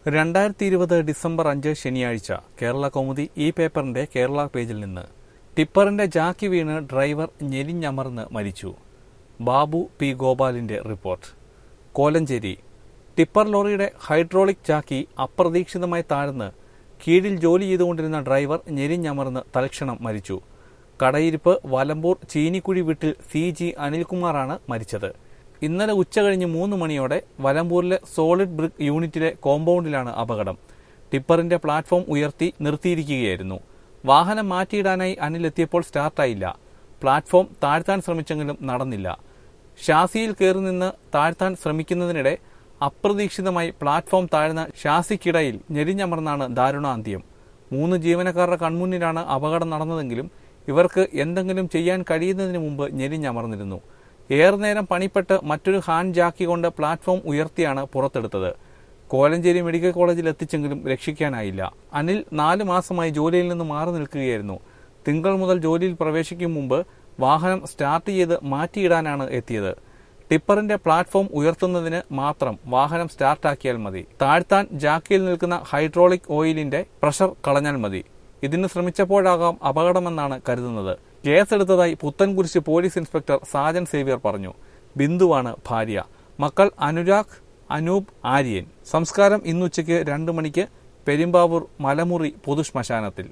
രണ്ടായിരത്തി ഇരുപത് ഡിസംബർ അഞ്ച് ശനിയാഴ്ച കേരള കൗമുദി ഈ പേപ്പറിന്റെ കേരള പേജിൽ നിന്ന് ടിപ്പറിന്റെ ജാക്കി വീണ് ഡ്രൈവർ ഞെരിഞ്ഞമർന്ന് മരിച്ചു ബാബു പി ഗോപാലിന്റെ റിപ്പോർട്ട് കോലഞ്ചേരി ടിപ്പർ ലോറിയുടെ ഹൈഡ്രോളിക് ചാക്കി അപ്രതീക്ഷിതമായി താഴ്ന്ന് കീഴിൽ ജോലി ചെയ്തുകൊണ്ടിരുന്ന ഡ്രൈവർ ഞെരിഞ്ഞമർന്ന് തൽക്ഷണം മരിച്ചു കടയിരിപ്പ് വലമ്പൂർ ചീനിക്കുഴി വീട്ടിൽ സി ജി അനിൽകുമാറാണ് മരിച്ചത് ഇന്നലെ ഉച്ചകഴിഞ്ഞ് മൂന്ന് മണിയോടെ വലമ്പൂരിലെ സോളിഡ് ബ്രിക്ക് യൂണിറ്റിലെ കോമ്പൗണ്ടിലാണ് അപകടം ടിപ്പറിന്റെ പ്ലാറ്റ്ഫോം ഉയർത്തി നിർത്തിയിരിക്കുകയായിരുന്നു വാഹനം മാറ്റിയിടാനായി അനിൽ എത്തിയപ്പോൾ സ്റ്റാർട്ടായില്ല പ്ലാറ്റ്ഫോം താഴ്ത്താൻ ശ്രമിച്ചെങ്കിലും നടന്നില്ല ഷാസിയിൽ കയറി നിന്ന് താഴ്ത്താൻ ശ്രമിക്കുന്നതിനിടെ അപ്രതീക്ഷിതമായി പ്ലാറ്റ്ഫോം താഴ്ന്ന ഷാസിക്കിടയിൽ ഞെരിഞ്ഞമർന്നാണ് ദാരുണാന്ത്യം മൂന്ന് ജീവനക്കാരുടെ കൺമുന്നിലാണ് അപകടം നടന്നതെങ്കിലും ഇവർക്ക് എന്തെങ്കിലും ചെയ്യാൻ കഴിയുന്നതിന് മുമ്പ് ഞെരിഞ്ഞമർന്നിരുന്നു ഏറെ നേരം പണിപ്പെട്ട് മറ്റൊരു ഹാൻഡ് ജാക്കി കൊണ്ട് പ്ലാറ്റ്ഫോം ഉയർത്തിയാണ് പുറത്തെടുത്തത് കോലഞ്ചേരി മെഡിക്കൽ കോളേജിൽ എത്തിച്ചെങ്കിലും രക്ഷിക്കാനായില്ല അനിൽ നാല് മാസമായി ജോലിയിൽ നിന്ന് മാറി നിൽക്കുകയായിരുന്നു തിങ്കൾ മുതൽ ജോലിയിൽ പ്രവേശിക്കും മുമ്പ് വാഹനം സ്റ്റാർട്ട് ചെയ്ത് മാറ്റിയിടാനാണ് എത്തിയത് ടിപ്പറിന്റെ പ്ലാറ്റ്ഫോം ഉയർത്തുന്നതിന് മാത്രം വാഹനം സ്റ്റാർട്ടാക്കിയാൽ മതി താഴ്ത്താൻ ജാക്കിയിൽ നിൽക്കുന്ന ഹൈഡ്രോളിക് ഓയിലിന്റെ പ്രഷർ കളഞ്ഞാൽ മതി ഇതിന് ശ്രമിച്ചപ്പോഴാകാം അപകടമെന്നാണ് കരുതുന്നത് കേസെടുത്തതായി Puthenkurish police inspector Sajan Xavier പറഞ്ഞു ബിന്ദുവാണ് ഭാര്യ മക്കൾ അനുരാഗ് അനൂപ് ആര്യൻ സംസ്കാരം ഇന്നുച്ചയ്ക്ക് രണ്ടു മണിക്ക് പെരുമ്പാവൂർ മലമുറി പൊതുശ്മശാനത്തിൽ